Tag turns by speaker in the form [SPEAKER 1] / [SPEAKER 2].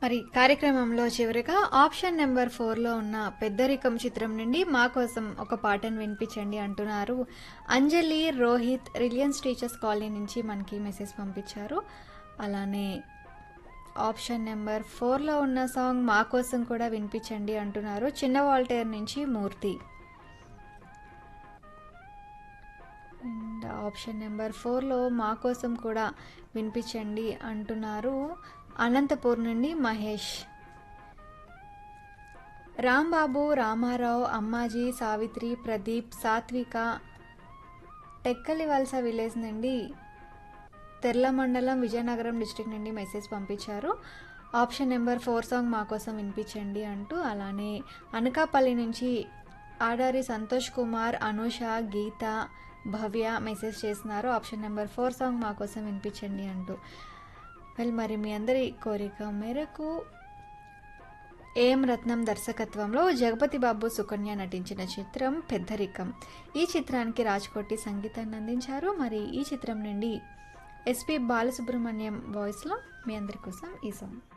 [SPEAKER 1] మరి కార్యక్రమంలో చివరిగా ఆప్షన్ నెంబర్ ఫోర్లో ఉన్న పెద్దరికం చిత్రం నుండి మా కోసం ఒక పాటను వినిపించండి అంటున్నారు అంజలి రోహిత్ రిలయన్స్ టీచర్స్ కాలనీ నుంచి మనకి మెసేజ్ పంపించారు అలానే ఆప్షన్ నెంబర్ ఫోర్లో ఉన్న సాంగ్ మా కోసం కూడా వినిపించండి అంటున్నారు చిన్న వాల్టేర్ నుంచి మూర్తి అండ్ ఆప్షన్ నెంబర్ ఫోర్లో మా కోసం కూడా వినిపించండి అంటున్నారు అనంతపూర్ నుండి మహేష్ రాంబాబు రామారావు అమ్మాజీ సావిత్రి ప్రదీప్ సాత్విక టెక్కలి వలస విలేజ్ నుండి తెర్ల మండలం విజయనగరం డిస్ట్రిక్ట్ నుండి మెసేజ్ పంపించారు ఆప్షన్ నెంబర్ ఫోర్ సాంగ్ మా కోసం వినిపించండి అంటూ అలానే అనకాపల్లి నుంచి ఆడారి సంతోష్ కుమార్ అనుష గీత భవ్య మెసేజ్ చేస్తున్నారు ఆప్షన్ నెంబర్ ఫోర్ సాంగ్ మా కోసం వినిపించండి అంటూ వెల్ మరి మీ అందరి కోరిక మేరకు ఏం రత్నం దర్శకత్వంలో జగపతి బాబు సుకన్య నటించిన చిత్రం పెద్దరికం ఈ చిత్రానికి రాజ్కోటి సంగీతాన్ని అందించారు మరి ఈ చిత్రం నుండి ఎస్పి బాలసుబ్రహ్మణ్యం వాయిస్లో మీ అందరి కోసం ఈ సాంగ్